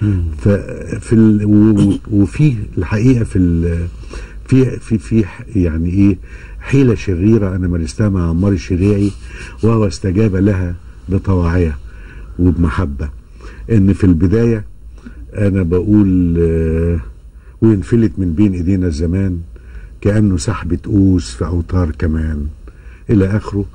ففي ال... و- وفي الحقيقه في ال... في في في ح- يعني ايه حيله شريره انا مارستها مع عمار الشريعي وهو استجاب لها بطواعيه وبمحبه ان في البدايه انا بقول آه، وينفلت من بين ايدينا الزمان كانه سحبه قوس في اوتار كمان الى اخره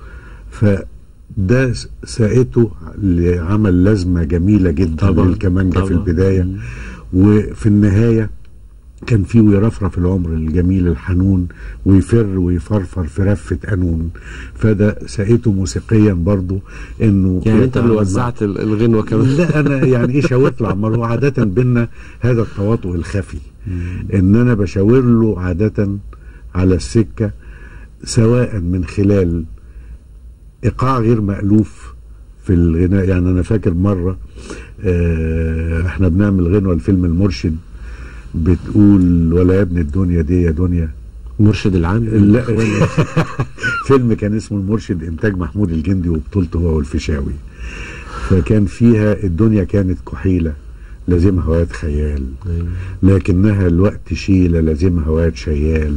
فده ساقته لعمل لازمه جميله جدا طبعاً، للكمانجه في طبعاً. البدايه وفي النهايه كان في ويرفرف العمر الجميل الحنون ويفر ويفرفر في رفة قانون فده ساقته موسيقيا برضو انه يعني انت اللي يتعامل مع- وزعت ال- الغنوه كمان لا انا يعني ايه شاورت لعمار هو عاده بينا هذا التواطؤ الخفي ان انا بشاور له عاده على السكه سواء من خلال ايقاع غير مالوف في الغناء يعني انا فاكر مره آه احنا بنعمل غنوه لفيلم المرشد بتقول ولا يا ابن الدنيا دي يا دنيا مرشد العام لا فيلم كان اسمه المرشد انتاج محمود الجندي وبطولته هو والفيشاوي فكان فيها الدنيا كانت كحيله لازمها هوايات خيال لكنها الوقت شيله لازمها هوايات شيال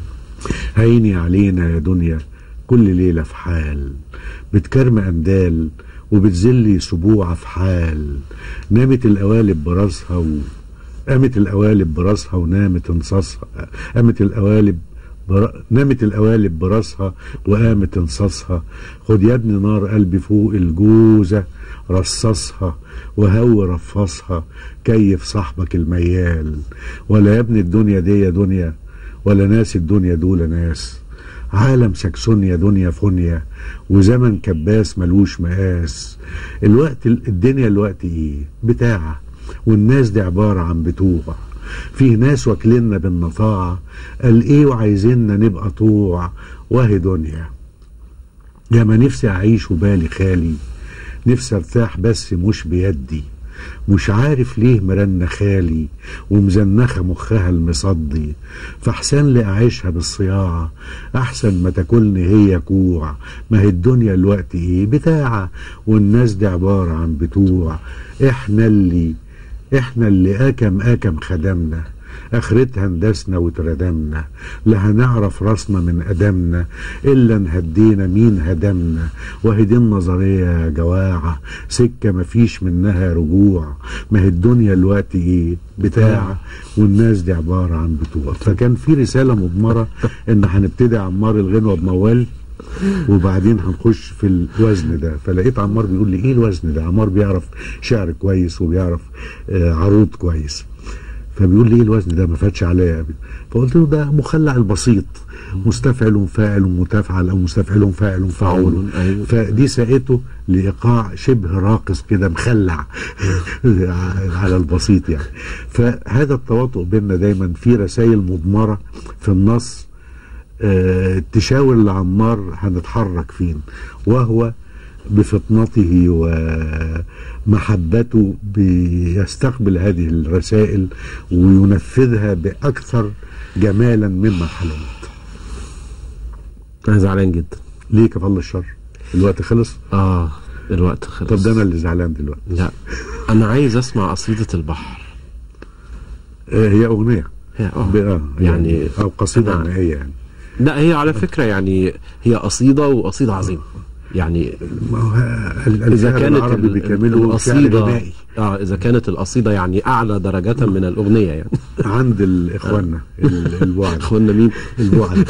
هيني علينا يا دنيا كل ليله في حال بتكرم اندال وبتذلي سبوع في حال نامت القوالب براسها و... قامت القوالب براسها ونامت انصاصها قامت القوالب بر... نامت القوالب براسها وقامت انصاصها خد يا ابني نار قلبي فوق الجوزة رصصها وهو رفصها كيف صاحبك الميال ولا يا ابني الدنيا دي يا دنيا ولا ناس الدنيا دول ناس عالم سكسونيا دنيا فونيا وزمن كباس ملوش مقاس الوقت الدنيا الوقت ايه بتاعه والناس دي عبارة عن بتوع فيه ناس واكلنا بالنطاعة قال ايه وعايزيننا نبقى طوع وهي دنيا يا ما نفسي اعيش وبالي خالي نفسي ارتاح بس مش بيدي مش عارف ليه مرنة خالي ومزنخة مخها المصدي فاحسن لي اعيشها بالصياعة احسن ما تاكلني هي كوع ما هي الدنيا الوقت ايه بتاعة والناس دي عبارة عن بتوع احنا اللي احنا اللي اكم اكم خدمنا اخرتها اندسنا واتردمنا لا هنعرف راسنا من قدمنا الا انهدينا مين هدمنا وهي دي النظريه يا جواعه سكه مفيش منها رجوع ما هي الدنيا الوقت ايه بتاعه والناس دي عباره عن بتوع فكان في رساله مضمره ان هنبتدي عمار الغنوه بموال وبعدين هنخش في الوزن ده فلقيت عمار بيقول لي ايه الوزن ده عمار بيعرف شعر كويس وبيعرف آه عروض كويس فبيقول لي ايه الوزن ده ما فاتش عليا ابدا فقلت له ده مخلع البسيط مستفعل فاعل متفعل او مستفعل فاعل فعول أيوة. فدي ساقته لايقاع شبه راقص كده مخلع على البسيط يعني فهذا التواطؤ بيننا دايما في رسائل مضمره في النص آه، تشاور لعمار هنتحرك فين وهو بفطنته ومحبته بيستقبل هذه الرسائل وينفذها بأكثر جمالا مما حلمت انا زعلان جدا ليه كفل الشر الوقت خلص اه الوقت خلص طب ده انا اللي زعلان دلوقتي لا انا عايز اسمع قصيده البحر آه، هي اغنيه هي اه ب- آه، يعني او قصيده أنا- غنائيه يعني لا هي على فكره يعني هي قصيده وقصيده عظيمه يعني ما هو ال- اذا الشعر كانت العربي ال- بيكملوا شعر القصيده غنائي اه اذا كانت القصيده يعني اعلى درجه من الاغنيه يعني عند الاخواننا ال- البعد اخوانا مين البعد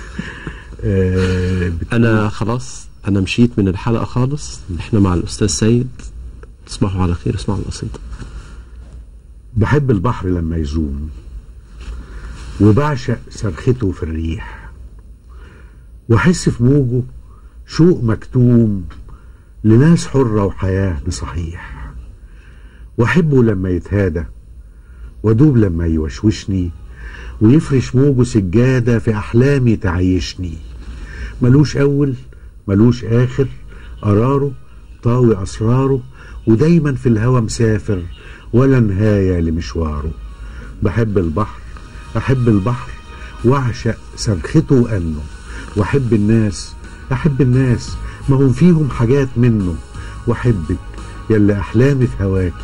آه، بت- انا خلاص انا مشيت من الحلقه خالص احنا مع الاستاذ سيد تصبحوا على خير اسمعوا القصيده بحب البحر لما يزوم وبعشق صرخته في الريح واحس في موجه شوق مكتوم لناس حرة وحياة بصحيح واحبه لما يتهادى وادوب لما يوشوشني ويفرش موجه سجادة في أحلامي تعيشني ملوش أول ملوش آخر قراره طاوي أسراره ودايما في الهوى مسافر ولا نهاية لمشواره بحب البحر أحب البحر وأعشق صرخته وأنه وأحب الناس أحب الناس ما هم فيهم حاجات منه وأحبك يلا أحلامي في هواكي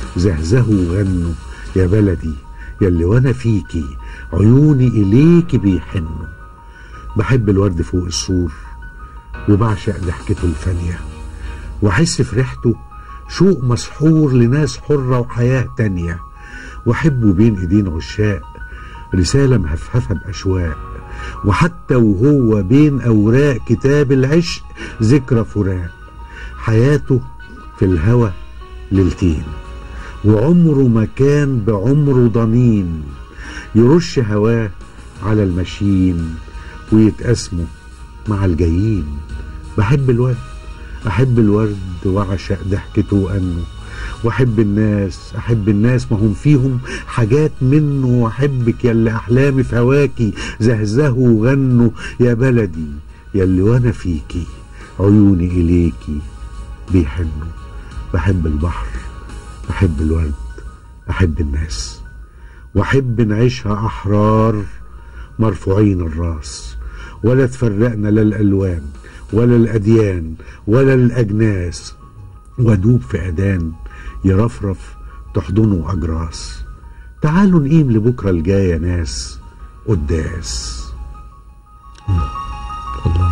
زهزهوا وغنوا يا بلدي يلي وانا فيكي عيوني اليكي بيحنوا بحب الورد فوق السور وبعشق ضحكته الفانية واحس في ريحته شوق مسحور لناس حرة وحياة تانية واحبه بين ايدين عشاق رسالة مهفهفة بأشواق وحتى وهو بين أوراق كتاب العشق ذكرى فراق حياته في الهوى ليلتين وعمره ما كان بعمره ضنين يرش هواه على الماشيين ويتقاسموا مع الجايين بحب الورد أحب الورد وأعشق ضحكته وأنه واحب الناس احب الناس ما هم فيهم حاجات منه واحبك يا اللي احلامي في هواكي زهزهوا وغنوا يا بلدي يا اللي وانا فيكي عيوني اليكي بيحنوا بحب البحر بحب الورد احب الناس واحب نعيشها احرار مرفوعين الراس ولا تفرقنا لا الالوان ولا الاديان ولا الاجناس وادوب في اذان يرفرف تحضنه أجراس تعالوا نقيم لبكرة الجاية ناس قداس الله